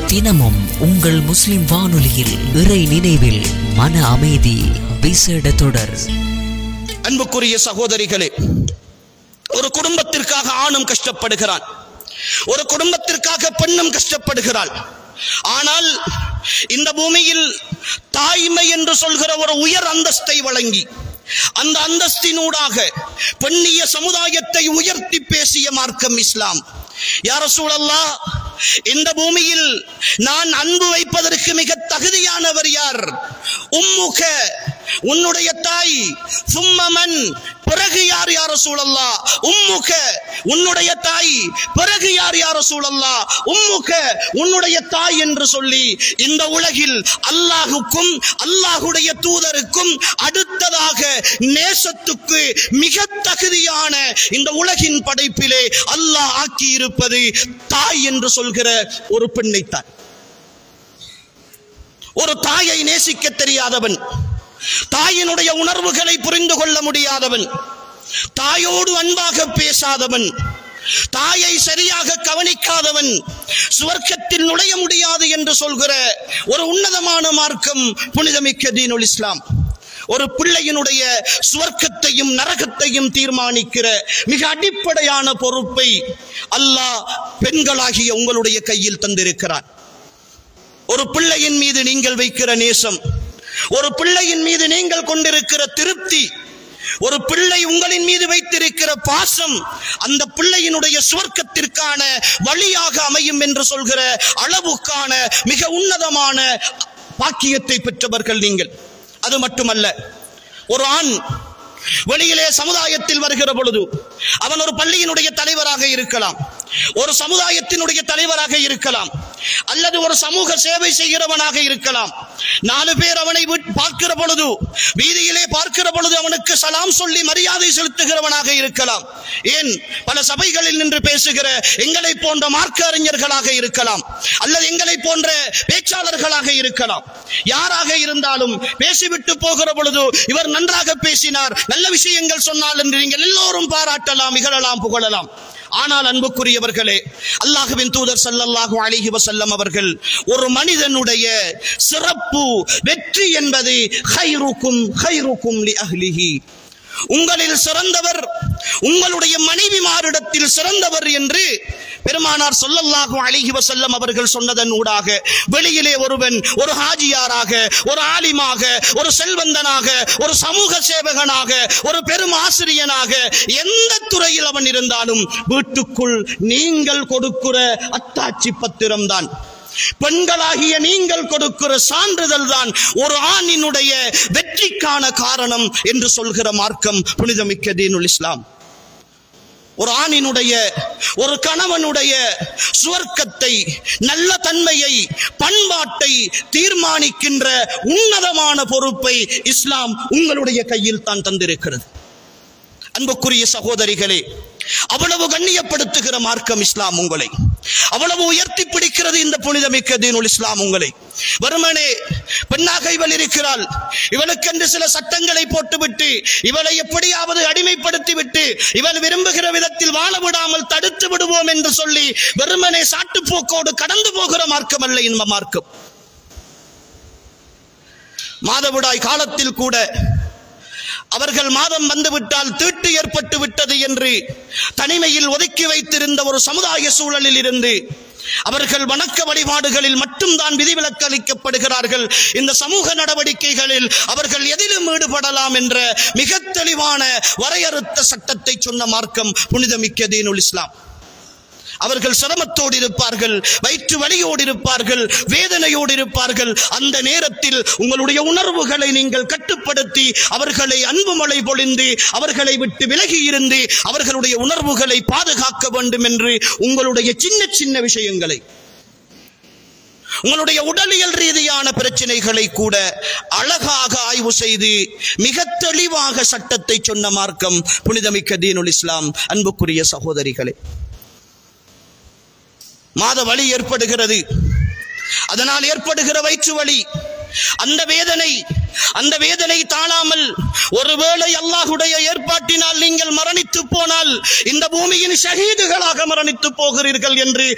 தினமும் உங்கள் முஸ்லிம் வானொலியில் இறை நினைவில் மன அமைதி விசேட தொடர் அன்புக்குரிய சகோதரிகளே ஒரு குடும்பத்திற்காக ஆணும் கஷ்டப்படுகிறான் ஒரு குடும்பத்திற்காக பெண்ணும் கஷ்டப்படுகிறாள் ஆனால் இந்த பூமியில் தாய்மை என்று சொல்கிற ஒரு உயர் அந்தஸ்தை வழங்கி அந்த அந்தஸ்தினூடாக பெண்ணிய சமுதாயத்தை உயர்த்தி பேசிய மார்க்கம் இஸ்லாம் யார சூழல்லா இந்த பூமியில் நான் அன்பு வைப்பதற்கு மிக தகுதியானவர் யார் உம்முக உன்னுடைய தாய் சும்மமன் பிறகு யார் யார சூழல்லா உம்முக உன்னுடைய தாய் பிறகு யார் யார சூழல்லா உம்முக உன்னுடைய தாய் என்று சொல்லி இந்த உலகில் அல்லாஹுக்கும் அல்லாஹுடைய தூதருக்கும் அடுத்ததாக நேசத்துக்கு மிக தகுதியான இந்த உலகின் படைப்பிலே அல்லாஹ் ஆக்கி இருப்பது தாய் என்று சொல்கிற ஒரு பெண்ணைத்தான் ஒரு தாயை நேசிக்க தெரியாதவன் தாயினுடைய உணர்வுகளை புரிந்து கொள்ள முடியாதவன் தாயோடு அன்பாக பேசாதவன் தாயை சரியாக கவனிக்காதவன் சுவர்க்கத்தில் நுழைய முடியாது என்று சொல்கிற ஒரு உன்னதமான மார்க்கம் புனிதமிக்க தீனுல் இஸ்லாம் ஒரு பிள்ளையினுடைய சுவர்க்கத்தையும் நரகத்தையும் தீர்மானிக்கிற மிக அடிப்படையான பொறுப்பை அல்லாஹ் பெண்களாகிய உங்களுடைய கையில் தந்திருக்கிறான் ஒரு பிள்ளையின் மீது நீங்கள் வைக்கிற நேசம் ஒரு பிள்ளையின் மீது நீங்கள் கொண்டிருக்கிற திருப்தி ஒரு பிள்ளை உங்களின் மீது வைத்திருக்கிற பாசம் அந்த பிள்ளையினுடைய சுவர்க்கத்திற்கான வழியாக அமையும் என்று சொல்கிற அளவுக்கான மிக உன்னதமான பாக்கியத்தை பெற்றவர்கள் நீங்கள் அது மட்டுமல்ல ஒரு ஆண் வெளியிலே சமுதாயத்தில் வருகிற பொழுது அவன் ஒரு பள்ளியினுடைய தலைவராக இருக்கலாம் ஒரு சமுதாயத்தினுடைய தலைவராக இருக்கலாம் அல்லது ஒரு சமூக சேவை செய்கிறவனாக இருக்கலாம் நாலு பேர் அவனை விட்- பார்க்கிற பொழுது வீதியிலே பார்க்கிற பொழுது அவனுக்கு சலாம் சொல்லி மரியாதை செலுத்துகிறவனாக இருக்கலாம் ஏன் பல சபைகளில் நின்று பேசுகிற எங்களை போன்ற மார்க்க அறிஞர்களாக இருக்கலாம் அல்லது எங்களை போன்ற பேச்சாளர்களாக இருக்கலாம் யாராக இருந்தாலும் பேசிவிட்டு போகிற பொழுது இவர் நன்றாக பேசினார் நல்ல விஷயங்கள் சொன்னால் என்று நீங்கள் எல்லோரும் பாராட்டலாம் இகழலாம் புகழலாம் ஆனால் அன்புக்குரியவர்களே அல்லாஹுவின் தூதர் ஸல்லல்லாஹு அலைஹி வஸல்லம் அவர்கள் ஒரு மனிதனுடைய சிறப்பு வெற்றி என்பது ஹைருக்கும் ஹைருக்கும் லி அஹ்லிஹி உங்களில் சிறந்தவர் உங்களுடைய மனைவிமாரிடத்தில் சிறந்தவர் என்று பெருமானார் சொல்லல்லாஹு அலைஹி வஸல்லம் அவர்கள் சொன்னதன் ஊடாக வெளியிலே ஒருவன் ஒரு ஹாஜியாராக ஒரு ஆலிமாக ஒரு செல்வந்தனாக ஒரு சமூக சேவகனாக ஒரு பெரும் ஆசிரியனாக எந்த துறையில் அவன் இருந்தாலும் வீட்டுக்குள் நீங்கள் கொடுக்கிற அத்தாட்சி பத்திரம்தான் பெண்களாகிய நீங்கள் கொடுக்கிற சான்றிதழ் தான் ஒரு ஆணினுடைய வெற்றிக்கான காரணம் என்று சொல்கிற மார்க்கம் புனிதமிக்க தீனுல் இஸ்லாம் ஒரு ஆணினுடைய ஒரு கணவனுடைய சுவர்க்கத்தை நல்ல தன்மையை பண்பாட்டை தீர்மானிக்கின்ற உன்னதமான பொறுப்பை இஸ்லாம் உங்களுடைய கையில் தான் தந்திருக்கிறது அன்புக்குரிய சகோதரிகளே அவ்வளவு கண்ணியப்படுத்துகிற மார்க்கம் இஸ்லாம் உங்களை அவ்வளவு உயர்த்தி பிடிக்கிறது இந்த புனிதமிக்க தீனுல் இஸ்லாம் உங்களை வருமனே பெண்ணாக இவள் இருக்கிறாள் இவளுக்கென்று சில சட்டங்களை போட்டுவிட்டு இவளை எப்படியாவது அடிமைப்படுத்தி விட்டு இவள் விரும்புகிற விதத்தில் வாழ விடாமல் தடுத்து விடுவோம் என்று சொல்லி வெறுமனே சாட்டுப்போக்கோடு கடந்து போகிற மார்க்கம் அல்ல இந்த மார்க்கம் மாதவிடாய் காலத்தில் கூட அவர்கள் மாதம் வந்துவிட்டால் தீட்டு ஏற்பட்டு விட்டது என்று தனிமையில் ஒதுக்கி வைத்திருந்த ஒரு சமுதாய சூழலில் இருந்து அவர்கள் வணக்க வழிபாடுகளில் மட்டும்தான் விதிவிலக்கு அளிக்கப்படுகிறார்கள் இந்த சமூக நடவடிக்கைகளில் அவர்கள் எதிலும் ஈடுபடலாம் என்ற மிக தெளிவான வரையறுத்த சட்டத்தை சொன்ன மார்க்கம் புனிதமிக்க தீனுல் இஸ்லாம் அவர்கள் சிரமத்தோடு இருப்பார்கள் வயிற்று வலியோடு இருப்பார்கள் வேதனையோடு இருப்பார்கள் அந்த நேரத்தில் உங்களுடைய உணர்வுகளை நீங்கள் கட்டுப்படுத்தி அவர்களை அன்பு மழை பொழிந்து அவர்களை விட்டு விலகி இருந்து அவர்களுடைய உணர்வுகளை பாதுகாக்க வேண்டும் என்று உங்களுடைய சின்ன சின்ன விஷயங்களை உங்களுடைய உடலியல் ரீதியான பிரச்சனைகளை கூட அழகாக ஆய்வு செய்து மிக தெளிவாக சட்டத்தை சொன்ன மார்க்கம் புனிதமிக்க தீனுல் இஸ்லாம் அன்புக்குரிய சகோதரிகளே மாத வலி ஏற்படுகிறது அதனால் ஏற்படுகிற வயிற்று வலி அந்த வேதனை அந்த வேதனை தாழாமல் ஒருவேளை அல்லாஹுடைய ஏற்பாட்டினால் நீங்கள் மரணித்து போனால் இந்த பூமியின் ஷஹீதுகளாக மரணித்து போகிறீர்கள் என்று